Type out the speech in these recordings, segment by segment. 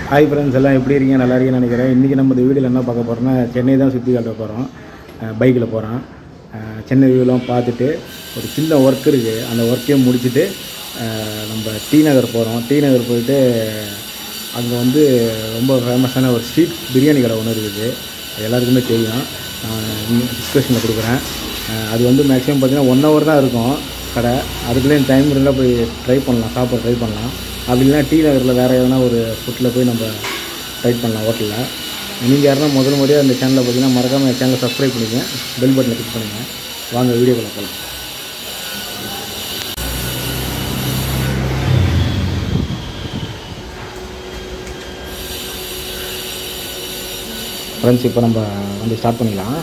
Hi friends எல்லாம் எப்படி இருக்கீங்க நல்லா இருக்கீங்கன்னு நினைக்கிறேன் இன்றைக்கி நம்ம இந்த வீடியோவில் என்ன பார்க்க போகிறோம்னா சென்னை தான் சுற்றி காட்ட போகிறோம் பைக்கில் போகிறோம் சென்னை வியூலாம் பார்த்துட்டு ஒரு சின்ன ஒர்க் இருக்குது அந்த ஒர்க்கையும் முடிச்சுட்டு அஹ், நம்ம டி நகர் போகிறோம் டி நகர் போயிட்டு அங்கே வந்து ரொம்ப ஃபேமஸான ஒரு ஸ்ட்ரீட் பிரியாணி கடை ஒன்று இருக்குது அது எல்லாருக்குமே தெரியும் டிஸ்கஷனில் கொடுக்குறேன் அஹ், அது வந்து மேக்ஸிமம் பார்த்தீங்கன்னா ஒன் ஹவர் தான் இருக்கும் கடை அதுக்குள்ளேயும் டைம் இருந்தால் போய் ட்ரை பண்ணலாம் சாப்பிட ட்ரை பண்ணலாம் அப்படி இல்லைனா டி நகரில் வேறு எதனா ஒரு ஃபுட்டில் போய் நம்ம ட்ரை பண்ணலாம் ஹோட்டலில் நீங்கள் யாருன்னா முதல் முறையாக அந்த சேனலை பார்த்தீங்கன்னா மறக்காமல் என் சேனலை சப்ஸ்கிரைப் பண்ணிக்கங்க பெல் பட்டனை கிளிக் பண்ணுங்கள் வாங்க வீடியோக்குள்ள போகலாம் ஃப்ரெண்ட்ஸ் இப்போ நம்ம வந்து ஸ்டார்ட் பண்ணிக்கலாம்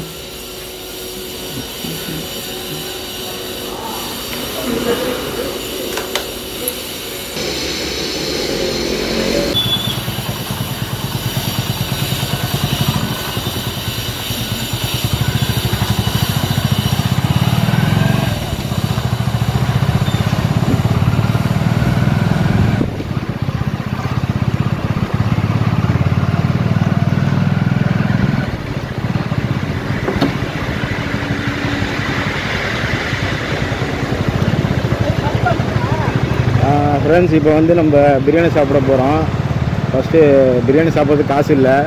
ஃப்ரெண்ட்ஸ் இப்போ வந்து நம்ம பிரியாணி சாப்பிட போகிறோம் ஃபஸ்ட்டு பிரியாணி சாப்பிட்றதுக்கு காசு இல்லை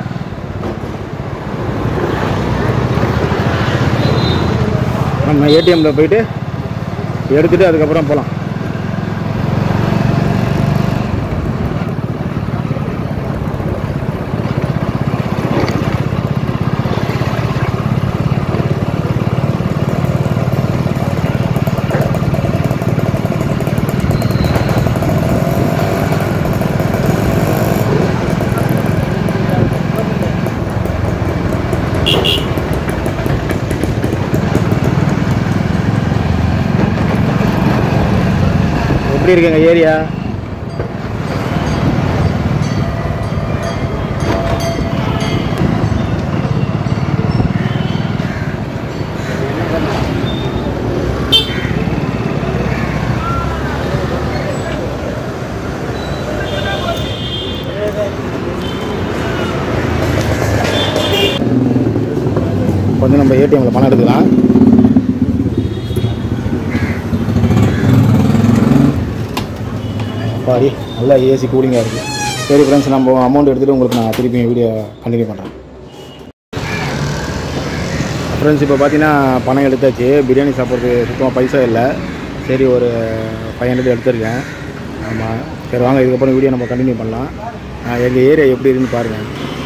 நம்ம ஏடிஎம்மில் போயிட்டு எடுத்துகிட்டு அதுக்கப்புறம் போகலாம் எப்படி இருக்குங்க ஏரியா கொஞ்சம் நம்ம ஏடிஎம்மில் பணம் எடுக்கலாம் பாடி நல்லா ஏசி கூலிங்காக இருக்குது சரி ஃப்ரெண்ட்ஸ் நம்ம அமௌண்ட் எடுத்துகிட்டு உங்களுக்கு நான் திருப்பி வீடியோ கண்டினியூ பண்ணுறேன் ஃப்ரெண்ட்ஸ் இப்போ பார்த்தீங்கன்னா பணம் எடுத்தாச்சு பிரியாணி சாப்பிட்றதுக்கு சுத்தமாக பைசா இல்லை சரி ஒரு ஃபைவ் ஹண்ட்ரட் எடுத்திருக்கேன் ஆமாம் சரி வாங்க இதுக்கப்புறம் வீடியோ நம்ம கண்டினியூ பண்ணலாம் எங்கள் ஏரியா எப்படி இருக்குன்னு பாருங்கள்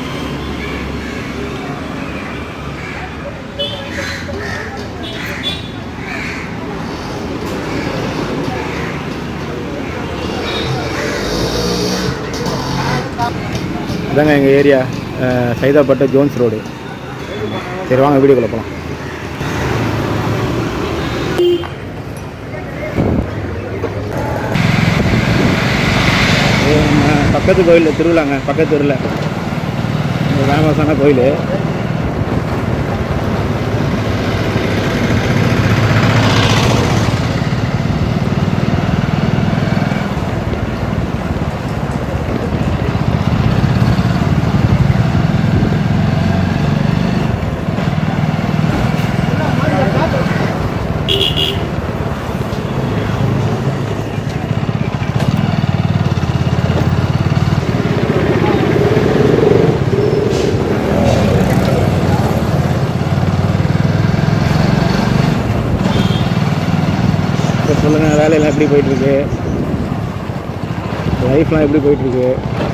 இதாங்க எங்கள் ஏரியா அஹ், சைதாப்பேட்டை ஜோன்ஸ் ரோடு சரி வாங்க வீடியோக்குள்ளே போகலாம் பக்கத்து கோயில் திருவிழாங்க பக்கத்து ஊரில் ஃபேமஸான கோயில் இப்போ சொல்லுங்கள் வேலையெல்லாம் எப்படி போயிட்டுருக்கு லைஃப்லாம் எப்படி போயிட்டுருக்கு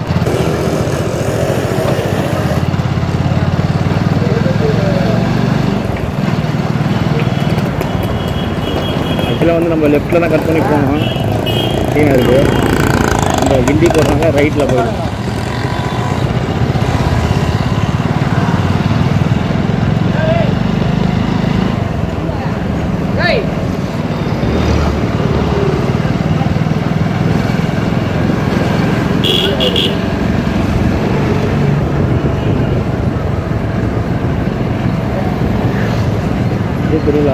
ஆக்சுவலாக வந்து நம்ம லெஃப்ட்டில் தான் கட் பண்ணி போனோம் சீனா இருக்குது நம்ம கிண்டி போடுறாங்க ரைட்டில் போயிடும் இது திருவிழா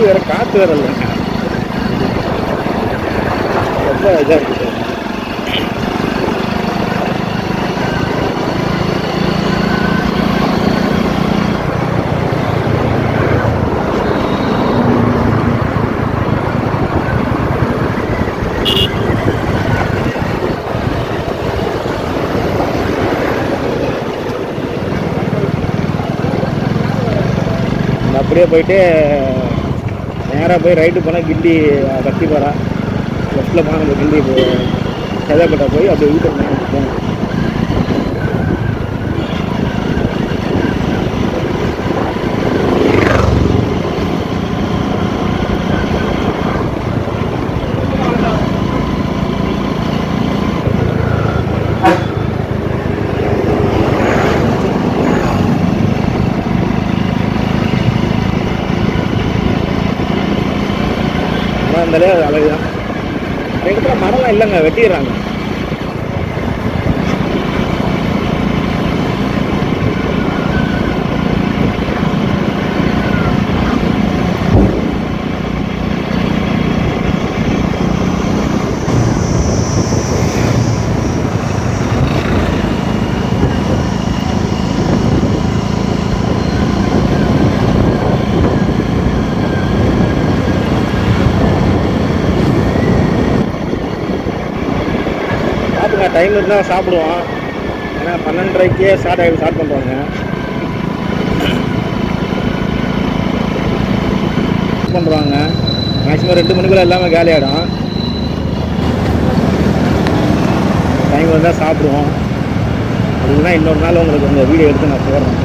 வெயில் வேற காற்று வேற இல்லைங்க ரொம்ப இதாக இருக்குது நம்ம அப்படியே போயிட்டு நேராக போய் ரைட்டு போனால் கிண்டி கத்திப்பாரா லெஃப்ட்டில் போனால் நம்ம கிண்டி சதைப்பட்டா போய் அப்படியே வீட்டுக்கு போகணும் மரம் இருந்தாலே அது அழகு தான் நிறைய இடத்துல மரம்லாம் இல்லைங்க வெட்டிடுறாங்க சாப்பிடுங்க டைம் இருந்தால் சாப்பிடுவோம் ஏன்னா பன்னெண்டரைக்கே ஸ்டார்ட் ஆகி ஸ்டார்ட் பண்ணுறாங்க பண்ணுறாங்க மேக்ஸிமம் ரெண்டு மணிக்குள்ள எல்லாமே காலி ஆகிடும் டைம் இருந்தால் சாப்பிடுவோம் அப்படின்னா இன்னொரு நாள் உங்களுக்கு உங்கள் வீடியோ எடுத்து நான் போடுறேன்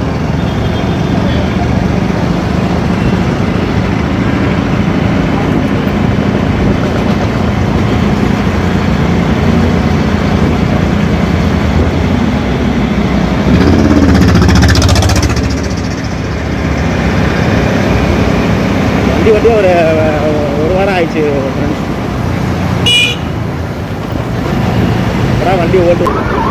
வண்டி வண்டி ஒரு ஒரு வாரம் ஆயிடுச்சு ஃப்ரெண்ட்ஸ் அப்புறம் வண்டி ஓட்டு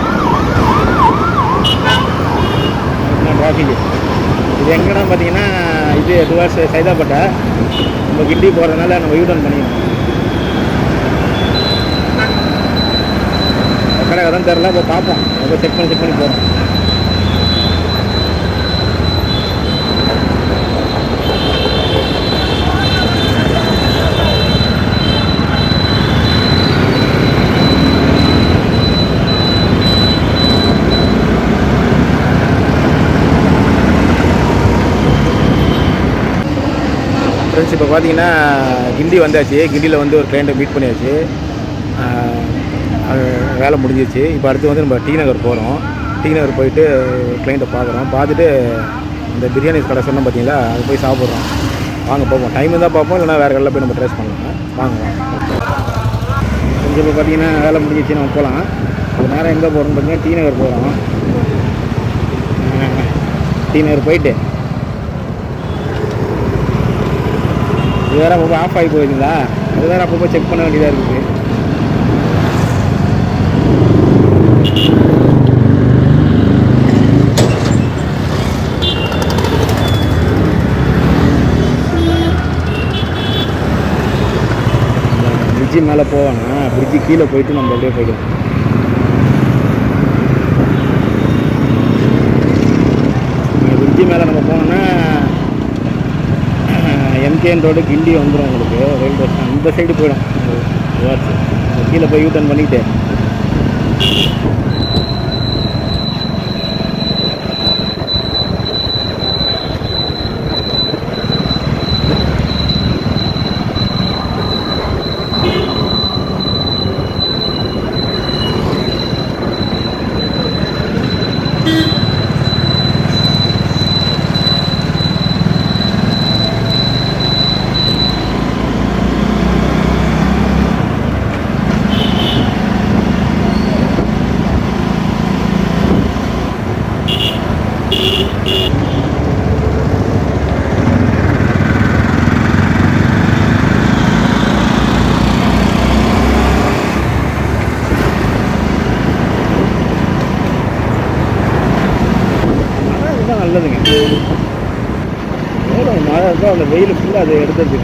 டிராஃபிக் இது எங்கன்னா பார்த்தீங்கன்னா இது டுவார்ஸ் சைதாப்பேட்டை நம்ம கிண்டி போகிறதுனால நம்ம யூட்டர்ன் பண்ணிக்கணும் கடை கடன் தெரில இப்போ பார்ப்போம் அப்போ செக் பண்ணி செக் பண்ணி போகிறோம் ஃப்ரெண்ட்ஸ் இப்போ பார்த்தீங்கன்னா கிண்டி வந்தாச்சு கிண்டியில் வந்து ஒரு கிளைண்ட்டை மீட் பண்ணியாச்சு ஆஹ் அது வேலை முடிஞ்சிச்சு இப்போ அடுத்து வந்து நம்ம டி நகர் போகிறோம் டி நகர் போயிட்டு கிளைண்ட்டை பார்க்குறோம் பார்த்துட்டு இந்த பிரியாணி கடை சொன்னோம் பார்த்தீங்களா அது போய் சாப்பிட்றோம் வாங்க போவோம் டைம் இருந்தால் பார்ப்போம் இல்லைனா வேறு கடையில் போய் நம்ம ட்ரேஸ் பண்ணலாம் வாங்க வாங்க கொஞ்சம் இப்போ பார்த்தீங்கன்னா வேலை முடிஞ்சிச்சு நம்ம போகலாம் ஒரு நேரம் எங்கே போகிறோம்னு பார்த்தீங்கன்னா டி நகர் போகிறோம் டி நகர் போயிட்டு இது வேறு அப்பப்போ ஆஃப் ஆகி போயிருந்தா அது வேறு அப்பப்போ செக் பண்ண வேண்டியதாக இருக்குது பிரிட்ஜி மேலே போவானா பிரிட்ஜி கீழே போயிட்டு நம்ம அப்படியே போய்க்கலாம் பிரிட்ஜி மேலே நம்ம போனோம்னா எம்கேஎன் ரோடு கிண்டி வந்துடும் உங்களுக்கு ரயில்வே ஸ்டேஷன் இந்த சைடு போயிடும் ரிவர்ஸ் கீழே போய் யூ டர்ன் பண்ணிட்டு ஆனால் இதுதான் நல்லதுங்க எவ்வளோ அந்த மழை இருக்கோ அந்த வெயில் ஃபுல்லாக அதை எடுத்துருச்சுங்க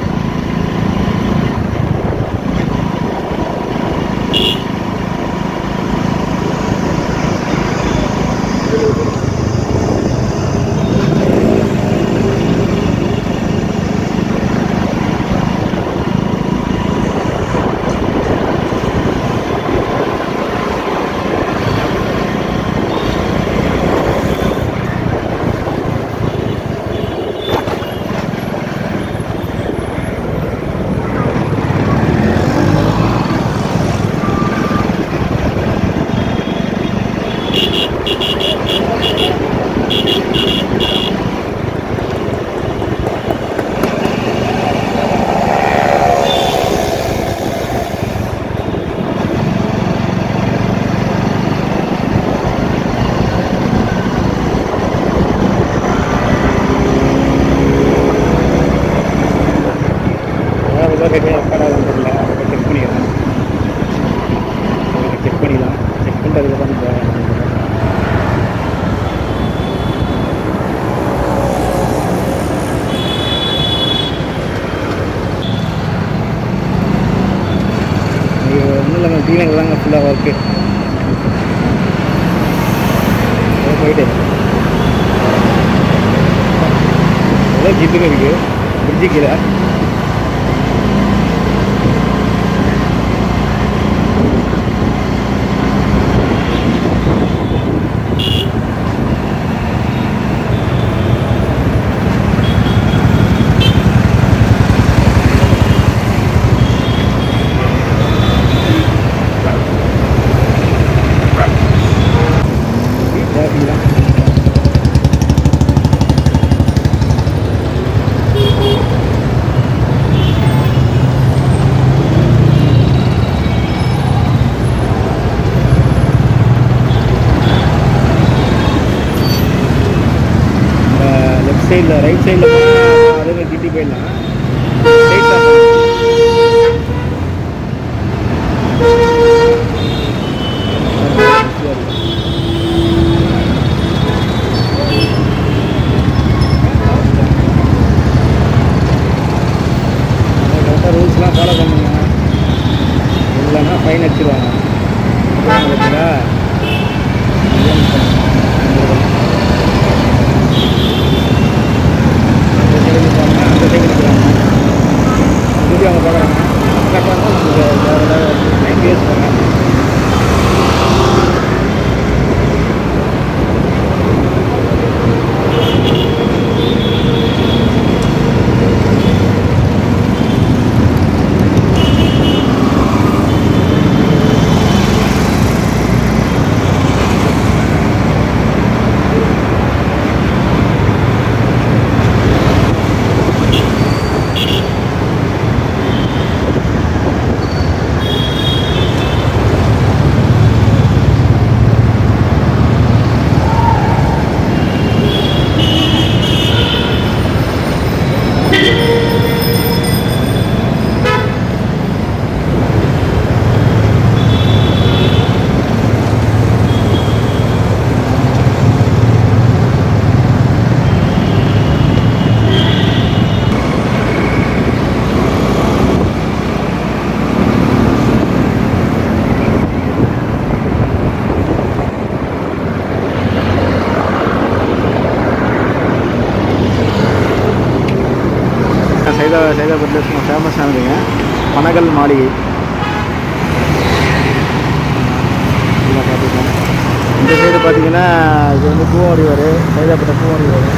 அதாவது ரெடியாக உட்காராதுன்னு தெரியல அதை செக் பண்ணிக்கலாம் செக் பண்ணிக்கலாம் செக் பண்ணுறதுக்கு தான் இந்த இது ஒன்றும் இல்லைங்க டீலிங் தாங்க ஃபுல்லாக ஒர்க்கு போயிட்டு எவ்வளோ ஜிட்டுன்னு இருக்குது பிரிட்ஜு கீழே traffic தான் லெஃப்ட் சைடில் ரைட் சைடில் போனால் அதுங்க கிட்டி போயிடலாம் ஸ்ட்ரைட் தான் கரெக்டாக ரூல்ஸ்லாம் ஃபாலோ பண்ணுங்க இல்லைன்னா ஃபைன் அடிச்சிருவாங்க பார்த்தீங்களா அந்த சைடு போவாங்க அந்த சைடு நிற்கிறாங்க திருப்பி அவங்க பார்க்குறாங்க கரெக்டாக நைன் டேஸ் போகிறாங்க சைதா சைதாபுரத்தில் சும்மா ஃபேமஸானதுங்க பனகல் மாளிகை இதில் பார்த்துக்கோங்க இந்த சைடு பார்த்தீங்கன்னா இது வந்து பூவாடி வரும் சைதாப்பேட்டை பூவாடி வரும்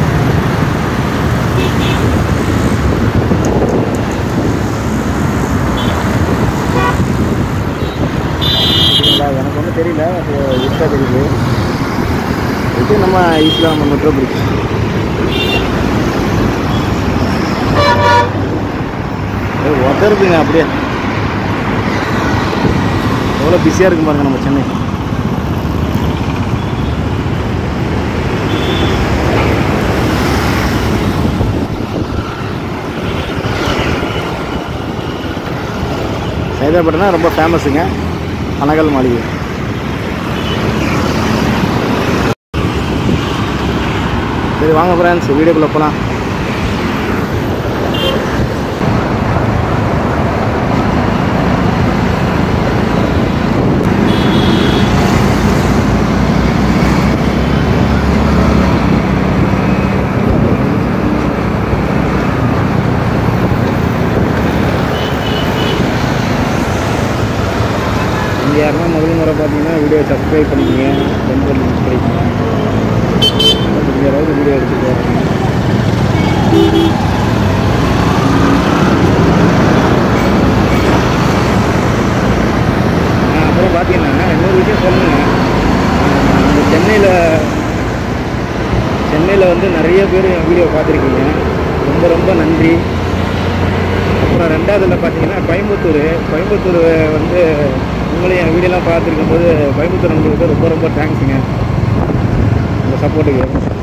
சரிங்களா எனக்கு ஒன்றும் தெரியல இருக்கா தெரியுது இது நம்ம ஈஸ்லாம் மெட்ரோ பிடிச்சி உதருதுங்க அப்படியே எவ்வளோ பிஸியாக இருக்கும் பாருங்க நம்ம சென்னை சைதாப்பேட்டைனா ரொம்ப ஃபேமஸுங்க அனகல் மாளிகை சரி வாங்க ஃப்ரெண்ட்ஸ் வீடியோக்குள்ளே போகலாம் நீங்கள் யாருன்னா முதல் முறை பார்த்தீங்கன்னா வீடியோ சப்ஸ்கிரைப் பண்ணிக்கங்க பெல் பண்ணி யூஸ் பண்ணிக்கங்க முடிஞ்ச அளவுக்கு வீடியோ எடுத்து போகிறேன் அப்புறம் பார்த்தீங்கன்னா இன்னொரு விஷயம் சொல்லணுங்க இந்த சென்னையில் சென்னையில் வந்து நிறைய பேர் என் வீடியோ பார்த்துருக்கீங்க ரொம்ப ரொம்ப நன்றி அப்புறம் ரெண்டாவதுல பார்த்தீங்கன்னா கோயம்புத்தூர் கோயம்புத்தூர் வந்து உங்களையும் என் வீடியோலாம் பார்த்துருக்கும் போது கோயம்புத்தூர் உங்களுக்கு ரொம்ப ரொம்ப தேங்க்ஸுங்க உங்கள் சப்போர்ட்டுக்கு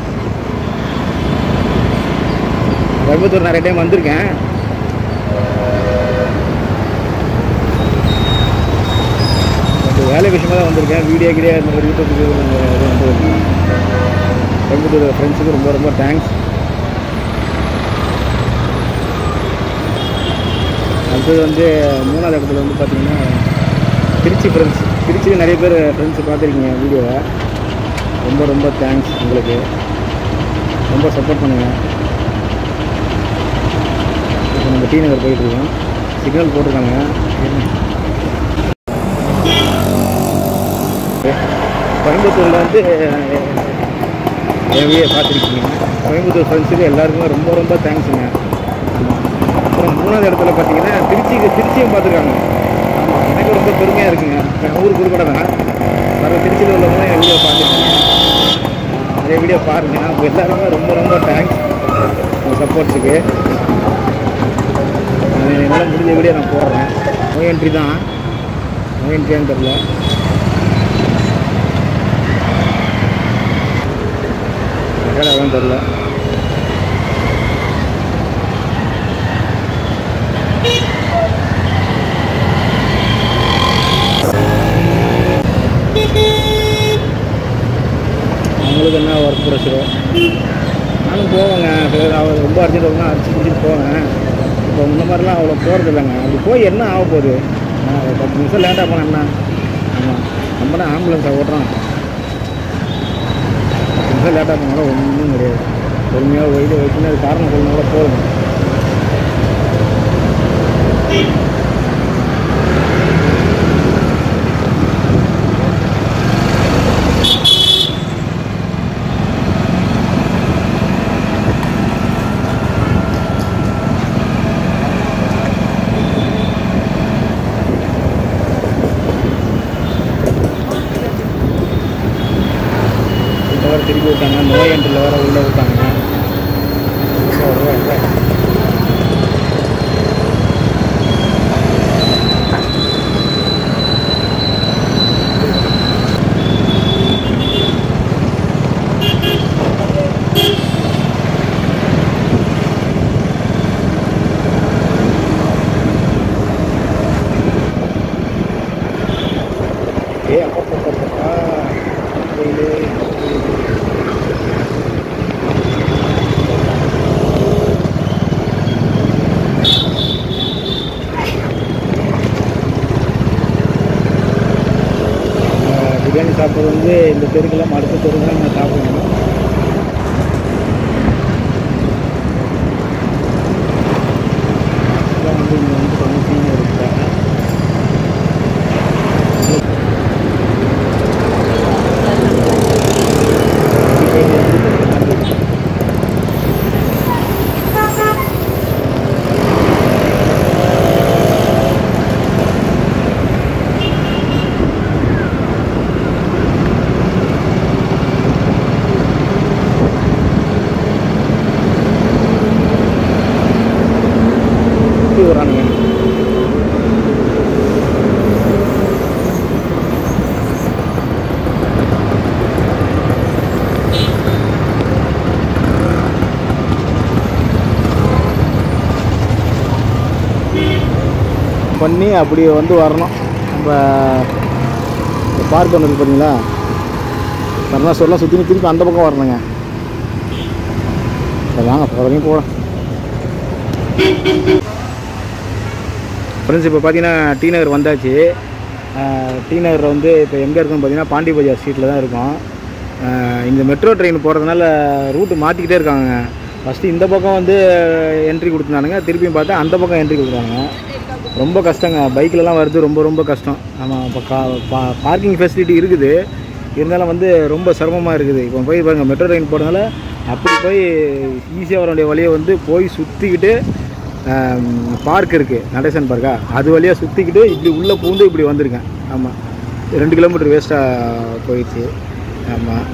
கோயம்புத்தூர் நிறைய டைம் வந்திருக்கேன் பட் வேலை விஷயமா தான் வந்திருக்கேன் வீடியோ கீடியோ இந்த மாதிரி யூடியூப்புக்கு இது வந்து கோயம்புத்தூர் ஃப்ரெண்ட்ஸுக்கு ரொம்ப ரொம்ப தேங்க்ஸ் அடுத்தது வந்து மூணாவது இடத்துல வந்து பார்த்தீங்கன்னா திருச்சி ஃப்ரெண்ட்ஸ் திருச்சியில் நிறைய பேர் ஃப்ரெண்ட்ஸ் பார்த்துருக்கீங்க வீடியோவை ரொம்ப ரொம்ப தேங்க்ஸ் உங்களுக்கு ரொம்ப சப்போர்ட் பண்ணுங்கள் இப்போ நம்ம டி நகர் போயிட்டுருக்கோம் சிக்னல் போட்டிருக்காங்க கோயம்புத்தூரில் வந்து என் வீடியோ பார்த்துருக்கீங்க கோயம்புத்தூர் ஃப்ரெண்ட்ஸுக்கு எல்லாருக்குமே ரொம்ப ரொம்ப தேங்க்ஸுங்க அப்புறம் மூணாவது இடத்துல பார்த்தீங்கன்னா திருச்சிக்கு திருச்சியும் பார்த்துருக்காங்க ஆமாம் எனக்கு ரொம்ப பெருமையாக இருக்குங்க என் ஊர் புதுக்கடை தான் வர திருச்சியில் உள்ளவங்க என் வீடியோ பார்த்துருக்கீங்க நிறைய வீடியோ பாருங்க அவங்க எல்லாருமே ரொம்ப ரொம்ப தேங்க்ஸ் உங்கள் சப்போர்ட்ஸுக்கு என்னால் முடிஞ்ச வீடியோ நான் போடுறேன் நோய் என்ட்ரி தான் நோய் என்ட்ரியான்னு தெரில அதான் தெரில அவங்களுக்கு என்ன ஒர்க் ப்ரெஷரு நானும் போவேங்க சில அவர் ரொம்ப அர்ஜென்ட் ஒர்க்னா அடிச்சு பிடிச்சிட்டு போவேன் இப்போ முன்ன மாதிரிலாம் அவ்வளோ போகிறது இல்லைங்க அப்படி போய் என்ன ஆக போகுது நான் ஒரு பத்து நிமிஷம் லேட்டாக போனேன் என்ன ஆமாம் நம்ம தான் ஆம்புலன்ஸை ஓட்டுறோம் பத்து நிமிஷம் லேட்டாக போனாலும் ஒன்றும் கிடையாது பொறுமையாக போயிட்டு வச்சுன்னு அது காரணம் சொல்லணும் கூட போதும் இப்போ வேறு திருப்பி விட்டாங்க நோய் என்ட்ரில் வேறு உள்ளே விட்டாங்க ஓ, ஓ, ஓ. ஏ அப்பா அப்பா, அப்பா, அப்பா. வெயிலு, வெயிலு. ஆஹ் பிரியாணி சாப்பிட்றது வந்து இந்த தெருக்கெல்லாம் அடுத்த தெருக்கு தான் நான் சாப்பிடணும் அதான் வந்து இங்கே வந்து கொஞ்சம் சீனியர் இருக்காங்க சுற்றி வரானுங்க பண்ணி அப்படி வந்து வரணும் நம்ம பார்க் ஒன்று பார்த்தீங்களா கருணாஸ்வரெலாம் சுற்றி திருப்பி அந்த பக்கம் வரணுங்க சரி வாங்க வரைக்கும் போகலாம் ஃப்ரெண்ட்ஸ் இப்போ பார்த்தீங்கன்னா டி நகர் வந்தாச்சு ஆஹ் டி நகரில் வந்து இப்போ எங்கே இருக்குன்னு பார்த்தீங்கன்னா பாண்டி பஜார் ஸ்ட்ரீட்டில் தான் இருக்கும் இங்கே மெட்ரோ ட்ரெயின் போகிறதுனால ரூட்டு மாற்றிக்கிட்டே இருக்காங்க ஃபஸ்ட்டு இந்த பக்கம் வந்து என்ட்ரி கொடுத்துருந்தானுங்க திருப்பியும் பார்த்தா அந்த பக்கம் என்ட்ரி கொடுக்குறாங்க ரொம்ப கஷ்டங்க பைக்லலாம் வர்றது ரொம்ப ரொம்ப கஷ்டம் நம்ம இப்போ கா பா பார்க்கிங் ஃபெசிலிட்டி இருக்குது இருந்தாலும் வந்து ரொம்ப சிரமமாக இருக்குது இப்போ போய் பாருங்கள் மெட்ரோ ட்ரெயின் போகிறதுனால அப்படி போய் ஈஸியாக வர வேண்டிய வழியை வந்து போய் சுற்றிக்கிட்டு பார்க் இருக்குது நடேசன் பார்க்கா அது வழியாக சுற்றிக்கிட்டு இப்படி உள்ளே பூந்து இப்படி வந்திருக்கேன் ஆமாம் ரெண்டு கிலோமீட்டர் வேஸ்ட்டாக போயிடுச்சு ஆமாம்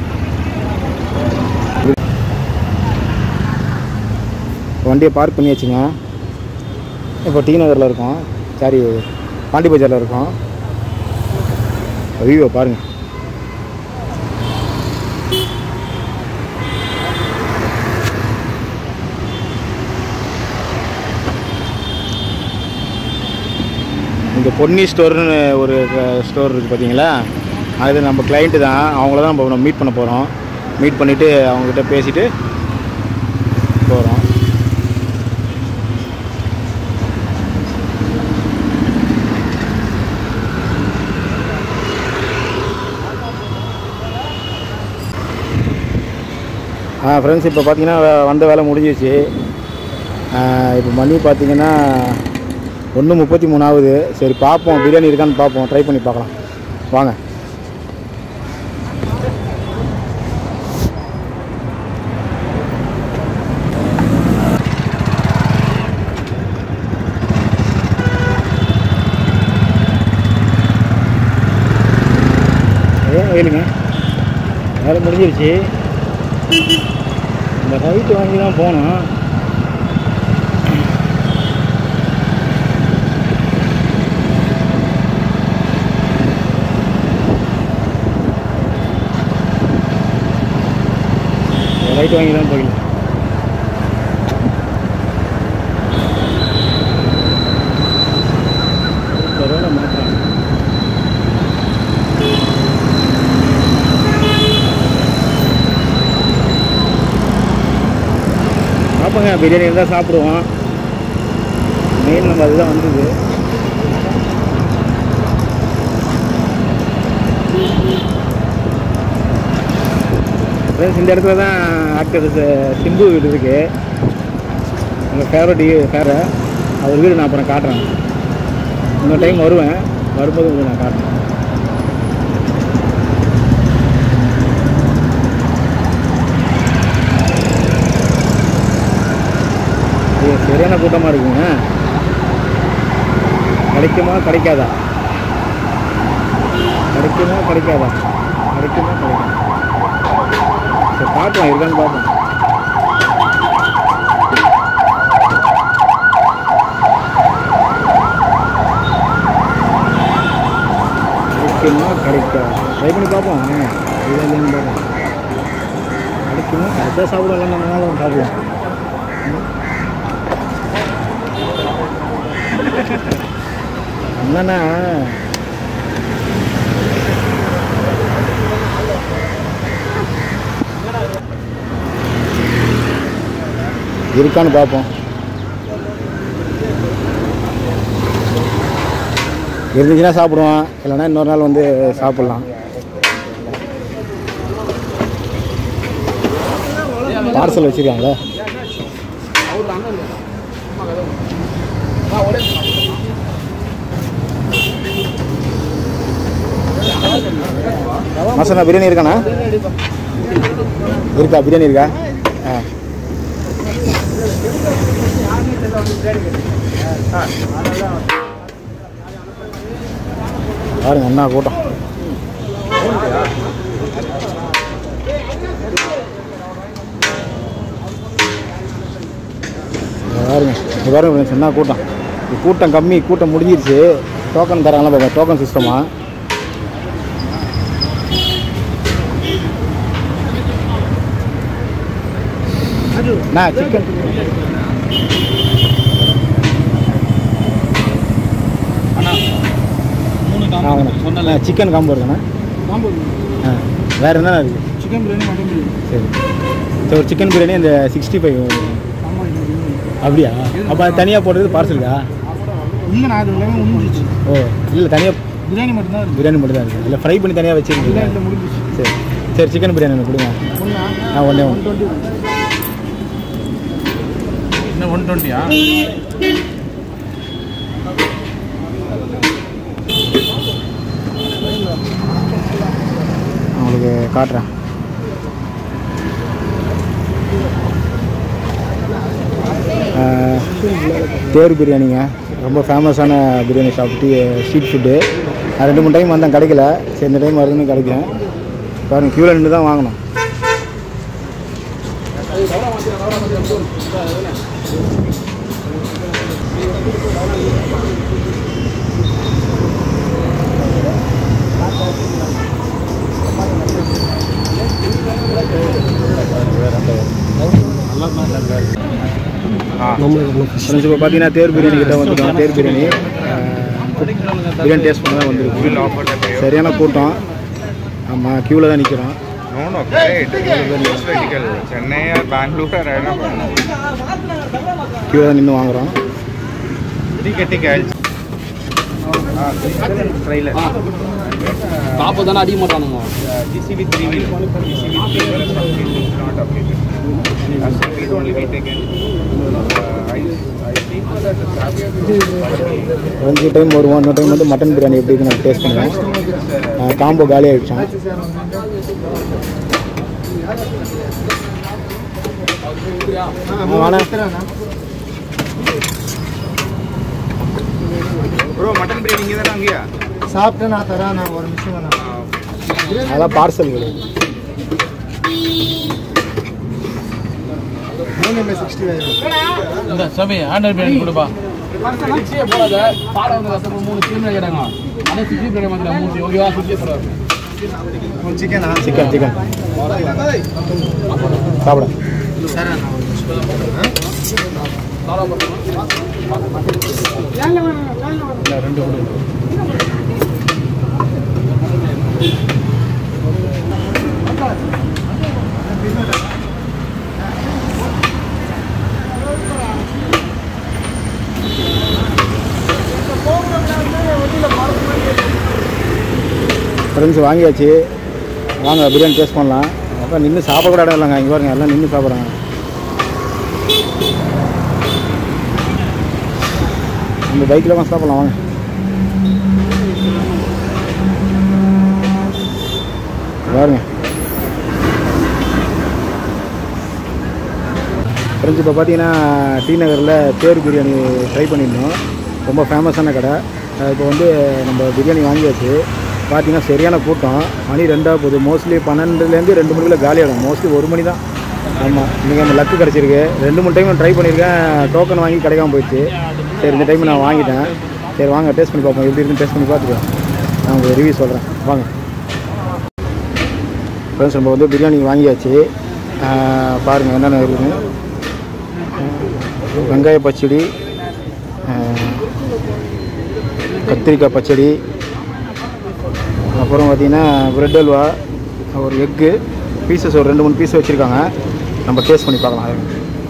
வண்டியை பார்க் பண்ணி வச்சுங்க இப்போ டி நகரில் இருக்கோம் சாரி பாண்டி பஜாரில் இருக்கோம் வியூவை பாருங்கள் இங்கே பொன்னி ஸ்டோர்னு ஒரு ஸ்டோர் இருக்குது பார்த்தீங்களா அது நம்ம கிளைண்ட்டு தான் அவங்கள தான் நம்ம மீட் பண்ண போகிறோம் மீட் பண்ணிவிட்டு அவங்ககிட்ட பேசிவிட்டு போகிறோம் ஆ ஃப்ரெண்ட்ஸ் இப்போ பார்த்தீங்கன்னா வே- வந்த வேலை முடிஞ்சிச்சு இப்போ மணி பார்த்தீங்கன்னா ஒன்று முப்பத்தி மூணு ஆகுது சரி பார்ப்போம் பிரியாணி இருக்கான்னு பார்ப்போம் ட்ரை பண்ணி பார்க்கலாம் வாங்க ஏன் கேளுங்க வேலை முடிஞ்சிருச்சு இந்த ஹைட்டு வாங்கி தான் போனோம் லைட் வாங்கி தான் போகல பரவாயில்ல மாற்றேன் பார்ப்போங்க பிரியாணி இருந்தால் சாப்பிடுவோம் மெயின் நம்ம அதுதான் வந்தது ஃப்ரெண்ட்ஸ் இந்த இடத்துல தான் ஆக்டர் சிம்பு வீடு இருக்கு எங்கள் ஃபேவரட் ஃபேரை அவர் வீடு நான் அப்புறம் காட்டுறேன் இன்னொரு டைம் வருவேன் வரும்போது உங்களுக்கு நான் காட்டுறேன் ஐயோ, சரியான கூட்டமாக இருக்குங்க கிடைக்குமா கிடைக்காதா கிடைக்குமா கிடைக்காதா கிடைக்குமா கிடைக்காதா சரி பார்ப்போம் இருக்கான்னு பார்ப்போம் கிடைக்குமா கிடைக்காதா ட்ரை பண்ணி பார்ப்போம் வாங்க இல்லை இல்லைன்னு பார்ப்போம் கிடைக்குமா கிடைச்சா சாப்பிடுவோம் இல்லைன்னா வேணாலும் சாப்பிடுவோம் என்னன்னா இருக்கான்னு பார்ப்போம் இருந்துச்சுன்னா சாப்பிடுவோம் இல்லைன்னா இன்னொரு நாள் வந்து சாப்பிட்லாம் பார்சல் வச்சுருக்காங்களே மசாலா பிரியாணி இருக்காண்ணா இருக்கா பிரியாணி இருக்கா ஆ பாருங்க என்ன கூட்டம் இங்க பாருங்க இங்க பாருங்க friends, என்ன கூட்டம் இது கூட்டம் கம்மி கூட்டம் முடிஞ்சிருச்சு டோக்கன் தராங்களா பாருங்க டோக்கன் சிஸ்டமா நான் சிக்கன் மூணு காம்போ சொன்னல சிக்கன் காம்போ இருக்குண்ணா காம்போ ஆ வேறு என்ன இருக்குது சிக்கன் பிரியாணி மட்டன் பிரியாணி சரி சரி ஒரு சிக்கன் பிரியாணி இந்த சிக்ஸ்டி ஃபைவ் ஆமாம் அப்படியா அப்போ அது தனியாக போட்டது பார்சலுக்கா இல்லை நான் அது எல்லாமே முடிஞ்சிச்சு ஓ இல்லை தனியாக பிரியாணி மட்டும் தான் இருக்கு பிரியாணி மட்டும் தான் இருக்குது இல்லை ஃப்ரை பண்ணி தனியாக இல்லை வச்சுருக்கீங்க இல்லை முடிஞ்சிச்சு சரி சரி சிக்கன் பிரியாணி ஒன்று கொடுங்க ஒன்றா ஆ ஒன்றே ஒன் ஒன்று டுவெண்ட்டி இன்னும் ஒன் டுவெண்ட்டியா காட்டுறேன் ஆஹ், தேர் பிரியாணிங்க ரொம்ப ஃபேமஸான biryani shop tea street food நான் ரெண்டு மூணு டைம் வந்தேன் கிடைக்கல சரி இந்த டைம் வருதுன்னு கிடைக்கும் பாருங்கள் க்யூவில் நின்று தான் வாங்கணும் ஃப்ரெண்ட்ஸ் இப்போ பார்த்தீங்கன்னா தேர் பிரியாணி கிட்ட வந்துட்டோம் தேர் பிரியாணி ஆஹ், பிரியாணி டேஸ்ட் பண்ண தான் வந்துருக்கு சரியான கூட்டம் ஆமாம் க்யூவில் தான் நிற்கிறோம் No, no, great. It's vertical. Chennai or Bangalore or Airnav. க்யூவில் தான் நின்று வாங்குகிறோம் ठीक है ठीक है ट्रेलर காப்பு தானே அடிக்க மாட்டானுங்க GCB three wheel GCB three wheel is completely not updated as speed only we taken uh, I I think that the traffic ரெண்டு டைம் வருவோம் இன்னொரு டைம் வந்து மட்டன் பிரியாணி எப்படி இருக்குன்னு நான் டேஸ்ட் பண்ணுவேன் காம்போ காலி ஆகிடுச்சான் வாண்ணா bro mutton biryani இங்க தான அங்கயா சாப்பிட்டு நான் தரேன் நான் ஒரு நிமிஷம் வேணாம் அதான் பார்சல் கிடையாது மூணு எம்ஏ சிக்ஸ்டி ஃபைவ் இந்த சமி ஆண்டர் பிரியாணி கொடுப்பா சிக்ஸ்டியே போடாத பாடம் வந்து கஷ்டப்பட்டு மூணு சீன் கேட்டாங்க ஆனால் சிக்ஸ்டி பிரியாணி மாதிரி மூணு ஓகேவா சிக்ஸ்டியே போடாது சிக்கனா சிக்கன் சிக்கன் சாப்பிட சரி நான் ஒரு நிமிஷம் ஃப்ரெண்ட்ஸ் வாங்கியாச்சு வாங்க பிரியாணி டேஸ்ட் பண்ணலாம் அப்புறம் நின்று சாப்பிட கூட இடம் இல்லைங்க இங்கே பாருங்க எல்லாம் நின்று சாப்பிட்றாங்க இந்த பைக்கில் தான் சாப்பிடலாம் வாங்க பாருங்க ஃப்ரெண்ட்ஸ் இப்போ பார்த்தீங்கன்னா டி நகரில் தேர் பிரியாணி ட்ரை பண்ணியிருந்தோம் ரொம்ப ஃபேமஸான கடை அஹ் இப்போ வந்து நம்ம பிரியாணி வாங்கியாச்சு பார்த்தீங்கன்னா சரியான கூட்டம் மணி ரெண்டாக போகுது மோஸ்ட்லி பன்னெண்டுலேருந்து ரெண்டு மணிக்குள்ளே காலியாகிடும் மோஸ்ட்லி ஒரு மணி தான் ஆமாம் இன்றைக்கி நம்ம லக்கு கிடச்சிருக்கு ரெண்டு மூணு டைம் ட்ரை பண்ணியிருக்கேன் டோக்கன் வாங்கி கிடைக்காம போயிடுச்சு சரி இந்த டைம் நான் வாங்கிட்டேன் சரி வாங்க டேஸ்ட் பண்ணி பார்ப்போம் எப்படி இருக்குன்னு டேஸ்ட் பண்ணி பார்த்துட்டு நான் உங்களுக்கு ரிவ்யூ சொல்கிறேன் வாங்க ஃப்ரெண்ட்ஸ் நம்ம வந்து பிரியாணி வாங்கியாச்சு ஆஹ் பாருங்கள் என்னென்ன இருக்குன்னு வெங்காய பச்சடி ஆஹ் கத்திரிக்காய் பச்சடி அப்புறம் பார்த்தீங்கன்னா பிரெட் அல்வா ஒரு எக்கு பீசஸ் ஒரு ரெண்டு மூணு பீஸ் வச்சுருக்காங்க நம்ம டேஸ்ட் பண்ணி பார்க்கலாம் அதை.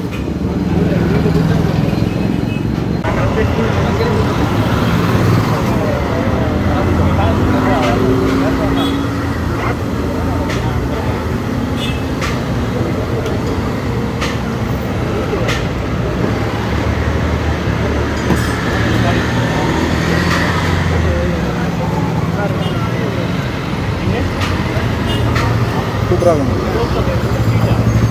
சூப்பராக இருக்கும்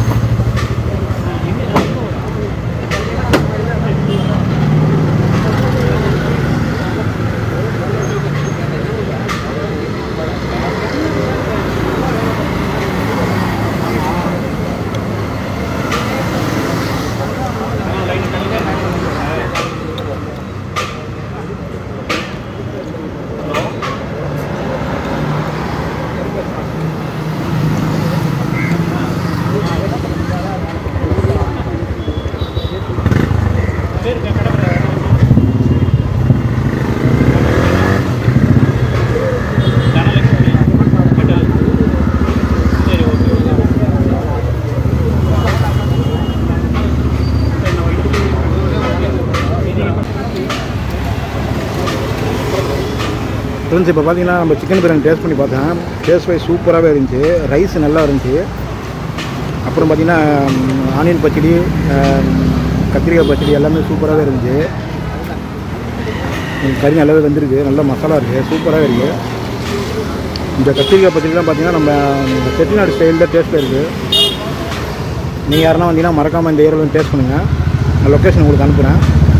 ஃப்ரெண்ட்ஸ் இப்போ பார்த்தீங்கன்னா நம்ம சிக்கன் பிரியாணி டேஸ்ட் பண்ணி பார்த்தேன் டேஸ்ட் வைஸ் சூப்பராகவே இருந்துச்சு ரைஸ் நல்லா இருந்துச்சு அப்புறம் பார்த்தீங்கன்னா ஆனியன் பச்சடி ஆம், கத்திரிக்காய் பச்சடி எல்லாமே சூப்பராகவே இருந்துச்சு ம், கறி நல்லாவே வெந்திருக்கு நல்ல மசாலா இருக்குது சூப்பராகவே இருக்குது இந்த கத்திரிக்காய் பச்சடிலாம் பார்த்தீங்கன்னா நம்ம இந்த செட்டிநாடு ஸ்டைலில் டேஸ்ட்டில் இருக்குது நீங்கள் யாருன்னா வந்தீங்கன்னா மறக்காமல் இந்த ஏரியாவில் டேஸ்ட் பண்ணுங்கள் நான் லொக்கேஷன் உங்களுக்கு அனுப்புகிறேன்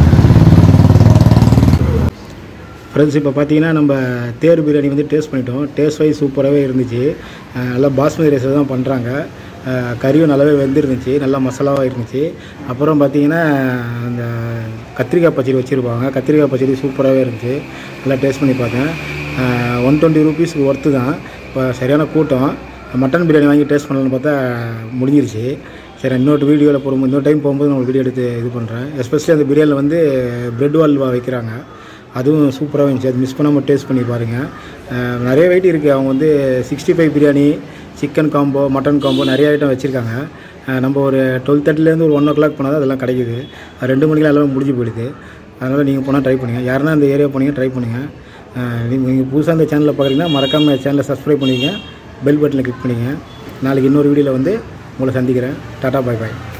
ஃப்ரெண்ட்ஸ் இப்போ பார்த்தீங்கன்னா நம்ம தேர் பிரியாணி வந்து டேஸ்ட் பண்ணிட்டோம் டேஸ்ட் வைஸ் சூப்பராகவே இருந்துச்சு அஹ் நல்லா பாஸ்மதி ரைஸ் தான் பண்ணுறாங்க அஹ் கறியும் நல்லாவே வெந்திருந்துச்சு நல்லா மசாலாவாக இருந்துச்சு அப்புறம் பார்த்தீங்கன்னா அந்த கத்திரிக்காய் பச்சடி வச்சுருப்பாங்க கத்திரிக்காய் பச்சடி சூப்பராகவே இருந்துச்சு நல்லா டேஸ்ட் பண்ணி பார்த்தேன் ஒன் டுவெண்ட்டி ருபீஸ்க்கு ஒர்த்து தான் இப்போ சரியான கூட்டம் மட்டன் பிரியாணி வாங்கி டேஸ்ட் பண்ணலான்னு பார்த்தா முடிஞ்சிருச்சு சரி இன்னொரு வீடியோவில் போகும்போது இன்னொரு டைம் போகும்போது நான் வீடியோ எடுத்து இது பண்ணுறேன் எஸ்பெஷலி அந்த பிரியாணியில் வந்து பிரெட் வால்வா வைக்கிறாங்க அதுவும் சூப்பராக இருந்துச்சு அது மிஸ் பண்ணாமல் டேஸ்ட் பண்ணி பாருங்கள் அஹ் நிறைய வெரைட்டி இருக்குது அவங்க வந்து sixty five biryani chicken combo mutton combo நிறைய ஐட்டம் வச்சுருக்காங்க அஹ் நம்ம ஒரு டுவெல் தேர்ட்டிலேருந்து ஒரு ஒன் ஓ கிளாக் போனால் தான் அதெல்லாம் கிடைக்குது அது ரெண்டு மணிக்கெலாம் எல்லாமே முடிஞ்சு போயிடுது அதனால் நீங்கள் போனால் ட்ரை பண்ணுங்கள் யாருன்னா இந்த ஏரியா போனீங்க ட்ரை பண்ணுங்கள் நீங்கள் புதுசாக இந்த சேனலில் பார்க்குறீங்கன்னா மறக்காமல் சேனலை சப்ஸ்கிரைப் பண்ணிக்கங்க பெல் பட்டனை கிளிக் பண்ணிங்க நாளைக்கு இன்னொரு வீடியோவில் வந்து உங்களை சந்திக்கிறேன் டாடா பாய் பாய்